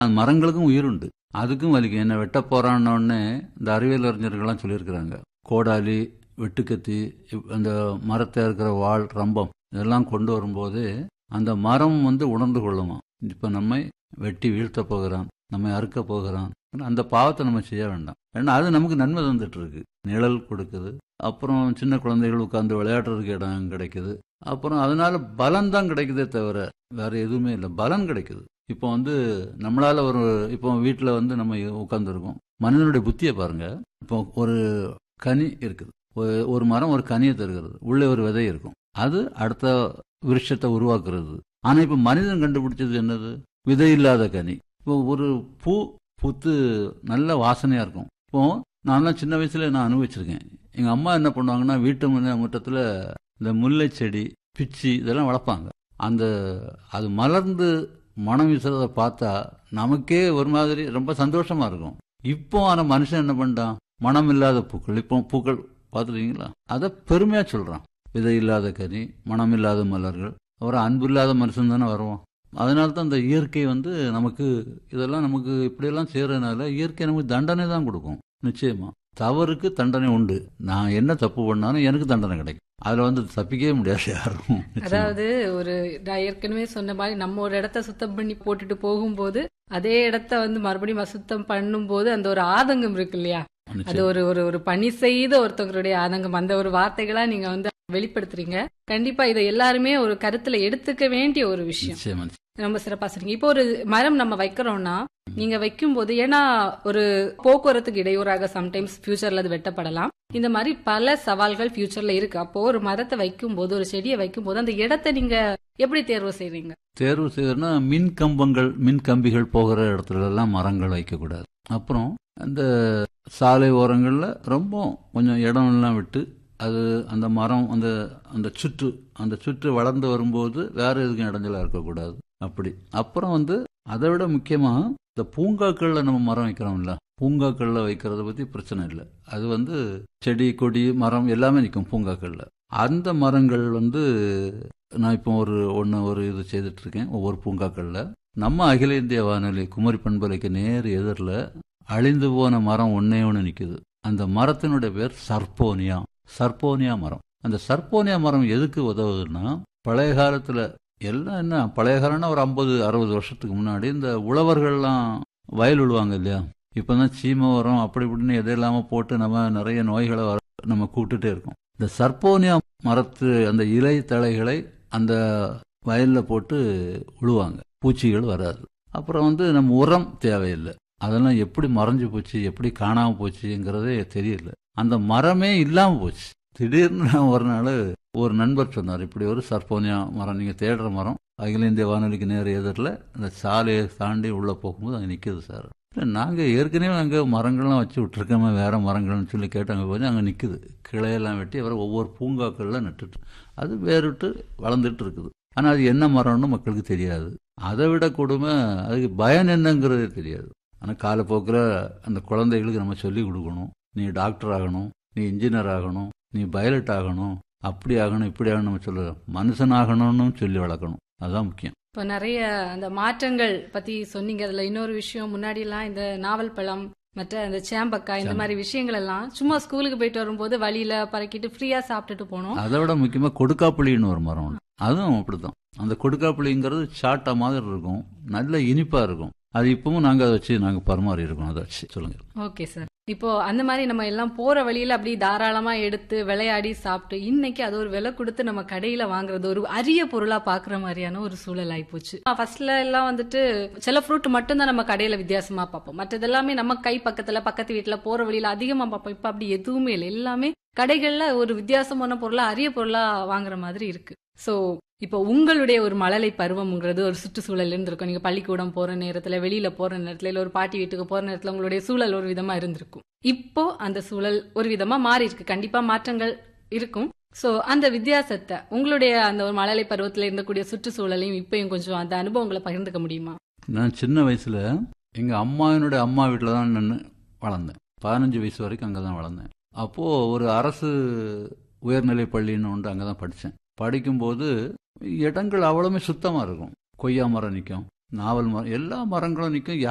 அந்த மரங்களுக்கும் உயிர் உண்டு அதுக்கும் வலிக்கும் என்ன வெட்ட போறான்னொடனே இந்த அறிவியல் அறிஞர்கள்லாம் சொல்லியிருக்கிறாங்க கோடாலி வெட்டுக்கத்தி இப்- அந்த மரத்தை இருக்கிற வாள் ரம்பம் இதெல்லாம் கொண்டு வரும்போது அந்த மரம் வந்து உணர்ந்து கொள்ளுமா இப்போ நம்மை வெட்டி வீழ்த்த போகிறான் நம்மை அறுக்க போகிறான் அந்த பாவத்தை நம்ம செய்ய வேண்டாம் ஏன்னா அது நமக்கு நன்மை தந்துட்டு இருக்கு நிழல் கொடுக்குது அப்புறம் சின்ன குழந்தைகள் உட்காந்து விளையாடுறதுக்கு இடம் கிடைக்குது அப்புறம் அதனால பலன் தான் கிடைக்குதே தவிர வேற எதுவுமே இல்லை பலன் கிடைக்குது இப்போ வந்து நம்மளால ஒரு இப்போ வீட்டில் வந்து நம்ம உட்காந்துருக்கோம் மனிதனுடைய புத்தியை பாருங்க இப்போ ஒரு கனி இருக்குது ஒரு- ஒரு மரம் ஒரு கனியை தருகிறது உள்ளே ஒரு விதை இருக்கும் அது அடுத்த விருட்சத்தை உருவாக்குறது ஆனா இப்ப மனிதன் கண்டுபிடிச்சது என்னது விதை இல்லாத கனி இப்போ ஒரு பூ பூத்து நல்ல வாசனையா இருக்கும் இப்போ நான்லாம் சின்ன வயசுல நான் அனுபவிச்சிருக்கேன் எங்க அம்மா என்ன பண்ணுவாங்கன்னா வீட்டு முன்ன முற்றத்துல இந்த முல்லை செடி பிச்சி இதெல்லாம் வளர்ப்பாங்க அந்த அது மலர்ந்து மனம் வீசுறத பார்த்தா நமக்கே ஒரு மாதிரி ரொம்ப சந்தோஷமா இருக்கும் இப்போ ஆன மனுஷன் என்ன பண்ணிட்டான் மனம் இல்லாத பூக்கள் இப்போ பூக்கள் பார்த்துருக்கீங்களா அதை பெருமையா சொல்றான் விதை இல்லாத கனி மனம் இல்லாத மலர்கள் அப்புறம் அன்பு இல்லாத மனுஷன் தானே வருவான் அதனால தான் இந்த இயற்கை வந்து நமக்கு இதெல்லாம் நமக்கு இப்படியெல்லாம் செய்யறதுனால இயற்கை நமக்கு தண்டனை தான் கொடுக்கும் நிச்சயமா தவறுக்கு தண்டனை உண்டு நான் என்ன தப்பு பண்ணாலும் எனக்கு தண்டனை கிடைக்கும் அதுல வந்து தப்பிக்கவே முடியாது யாரும் நிச்சயமா. அதாவது ஒரு நான் ஏற்கனவே சொன்ன மாதிரி நம்ம ஒரு இடத்த சுத்தம் பண்ணி போட்டுட்டு போகும்போது அதே இடத்த வந்து மறுபடியும் சுத்தம் பண்ணும்போது அந்த ஒரு ஆதங்கம் இருக்கு இல்லையா அது நிச்சயமா. ஒரு ஒரு ஒரு பணி செய்த ஒருத்தவங்களுடைய ஆதங்கம் அந்த ஒரு வார்த்தைகளா நீங்க வந்து வெளிப்படுத்துறீங்க கண்டிப்பா இதை எல்லாருமே ஒரு கருத்துல எடுத்துக்க வேண்டிய ஒரு விஷயம் நிச்சயமா ரொம்ப சிறப்பா சொல்றீங்க இப்போ ஒரு மரம் நம்ம வைக்கிறோம்னா நீங்க வைக்கும் போது ஏன்னா ஒரு போக்குவரத்துக்கு இடையூறாக சம்டைம்ஸ் ஃபியூச்சர்ல அது வெட்டப்படலாம் இந்த மாதிரி பல சவால்கள் ஃபியூச்சர்ல இருக்கு அப்போ ஒரு மரத்தை வைக்கும் போது ஒரு செடியை வைக்கும் போது அந்த இடத்தை நீங்க எப்படி தேர்வு செய்றீங்க தேர்வு செய்யறதுனா மின் கம்பங்கள் மின் கம்பிகள் போகிற இடத்துல எல்லாம் மரங்கள் வைக்கக்கூடாது அப்புறம் அந்த சாலை ஓரங்கள்ல ரொம்ப கொஞ்சம் இடம் எல்லாம் விட்டு அது அந்த மரம் அந்த அந்த சுற்று அந்த சுற்று வளர்ந்து வரும்போது வேற எதுக்கும் இடைஞ்சலா இருக்கக்கூடாது அப்படி அப்புறம் வந்து அதை விட முக்கியமா இந்த பூங்காக்கள்ல நம்ம மரம் வைக்கிறோம்ல பூங்காக்கள்ல வைக்கிறத பத்தி பிரச்சனை இல்லை அது வந்து செடி கொடி மரம் எல்லாமே நிற்கும் பூங்காக்கள்ல அந்த மரங்கள் வந்து நான் இப்போ ஒரு ஒன்று ஒரு இது செய்துட்டு இருக்கேன் ஒவ்வொரு பூங்காக்கள்ல நம்ம அகில இந்திய வானொலி குமரி பண்பலைக்கு நேர் எதிரில் அழிந்து போன மரம் ஒன்னே ஒன்று நிற்குது அந்த மரத்தினுடைய பேர் சர்போனியா சர்போனியா மரம் அந்த சர்போனியா மரம் எதுக்கு உதவுதுன்னா பழைய காலத்துல எல்லாம் என்ன பழைய காலம்னா ஒரு ஐம்பது அறுபது வருஷத்துக்கு முன்னாடி இந்த உழவர்கள்லாம் வயல் விழுவாங்க இல்லையா இப்பதான் சீமை வரும் அப்படி இப்படின்னு எது இல்லாம போட்டு நம்ம நிறைய நோய்களை வர நம்ம கூப்பிட்டுட்டே இருக்கோம் இந்த சர்போனியா மரத்து அந்த இலை தழைகளை அந்த வயல்ல போட்டு உழுவாங்க பூச்சிகள் வராது அப்புறம் வந்து நம்ம உரம் தேவையில்லை அதெல்லாம் எப்படி மறைஞ்சு போச்சு எப்படி காணாம போச்சுங்கிறதே தெரியல அந்த மரமே இல்லாம போச்சு திடீர்னு நான் ஒரு நாள் ஒரு நண்பர் சொன்னார் இப்படி ஒரு சர்போனியா மரம் நீங்க தேடுற மரம் அகில இந்திய வானொலிக்கு நேர் எதிரில் அந்த சாலையை தாண்டி உள்ள போகும்போது அங்கே நிற்குது சார் இல்லை நாங்கள் ஏற்கனவே அங்கே மரங்கள்லாம் வச்சு விட்டுருக்கோமே வேற மரங்கள்னு சொல்லி கேட்டு அங்கே போய் அங்கே நிற்குது கிளையெல்லாம் வெட்டி அவர் ஒவ்வொரு பூங்காக்கள்லாம் நட்டுட்டு அது வேறுட்டு வளர்ந்துட்டு இருக்குது ஆனால் அது என்ன மரம்னு மக்களுக்கு தெரியாது அதை விட கொடுமை அதுக்கு பயன் என்னங்கிறதே தெரியாது ஆனால் காலப்போக்கில் அந்த குழந்தைகளுக்கு நம்ம சொல்லி கொடுக்கணும் நீ டாக்டர் ஆகணும் நீ இன்ஜினியர் ஆகணும் நீ பைலட் ஆகணும் அப்படி ஆகணும் இப்படி ஆகணும் நம்ம சொல்ல மனுஷன் ஆகணும்னு சொல்லி வளர்க்கணும் அதுதான் முக்கியம் இப்போ நிறைய அந்த மாற்றங்கள் பத்தி சொன்னீங்க அதுல இன்னொரு விஷயம் முன்னாடி எல்லாம் இந்த நாவல் பழம் மற்ற அந்த சேம்பக்காய் இந்த மாதிரி விஷயங்கள் எல்லாம் சும்மா ஸ்கூலுக்கு போயிட்டு வரும்போது வழியில பறக்கிட்டு ஃப்ரீயா சாப்பிட்டுட்டு போனோம் அதை விட முக்கியமாக கொடுக்காப்புளின்னு ஒரு மரம் ஒன்று அதுவும் அப்படிதான் அந்த கொடுக்காப்புளிங்கிறது சாட்டா மாதிரி இருக்கும் நல்ல இனிப்பா இருக்கும் அது இப்பவும் நாங்கள் அதை வச்சு நாங்கள் பரிமாறி இருக்கோம் அதை வச்சு சொல்லுங்க ஓகே சார் இப்போ அந்த மாதிரி நம்ம எல்லாம் போற வழியில அப்படி தாராளமா எடுத்து விளையாடி சாப்பிட்டு இன்னைக்கு அது ஒரு விலை கொடுத்து நம்ம கடையில வாங்குறது ஒரு அரிய பொருளா பாக்குற மாதிரியான ஒரு சூழல் ஆயிப்போச்சு ஃபர்ஸ்ட்ல எல்லாம் வந்துட்டு சில ஃப்ரூட் மட்டும் தான் நம்ம கடையில வித்தியாசமா பார்ப்போம் மற்றது எல்லாமே நம்ம கை பக்கத்துல பக்கத்து வீட்டுல போற வழியில அதிகமா பார்ப்போம் இப்ப அப்படி எதுவுமே இல்லை எல்லாமே கடைகள்ல ஒரு வித்தியாசமான பொருளா அரிய பொருளா வாங்குற மாதிரி இருக்கு சோ இப்போ உங்களுடைய ஒரு மழலை பருவம்ங்கிறது ஒரு சுற்றுச்சூழல் இருந்திருக்கும் நீங்க பள்ளிக்கூடம் போற நேரத்துல வெளியில போற நேரத்துல இல்ல ஒரு பாட்டி வீட்டுக்கு போற நேரத்துல உங்களுடைய சூழல் ஒரு விதமா இருந்திருக்கும் இப்போ அந்த சூழல் ஒரு விதமா மாறி இருக்கு கண்டிப்பா மாற்றங்கள் இருக்கும் சோ அந்த வித்தியாசத்தை உங்களுடைய அந்த ஒரு மழலை பருவத்துல இருந்தக்கூடிய சுற்றுச்சூழலையும் இப்பயும் கொஞ்சம் அந்த அனுபவங்களை பகிர்ந்துக்க முடியுமா நான் சின்ன வயசுல எங்க அம்மாவினுடைய அம்மா வீட்டில் தான் நின்று வளர்ந்தேன் பதினஞ்சு வயசு வரைக்கும் அங்கே தான் வளர்ந்தேன் அப்போ ஒரு அரசு உயர்நிலை பள்ளின்னு ஒன்று அங்கே தான் படித்தேன் படிக்கும்போது இடங்கள் அவ்வளவுமே சுத்தமாக இருக்கும் கொய்யா மரம் நிற்கும் நாவல் மரம் எல்லா மரங்களும் நிற்கும்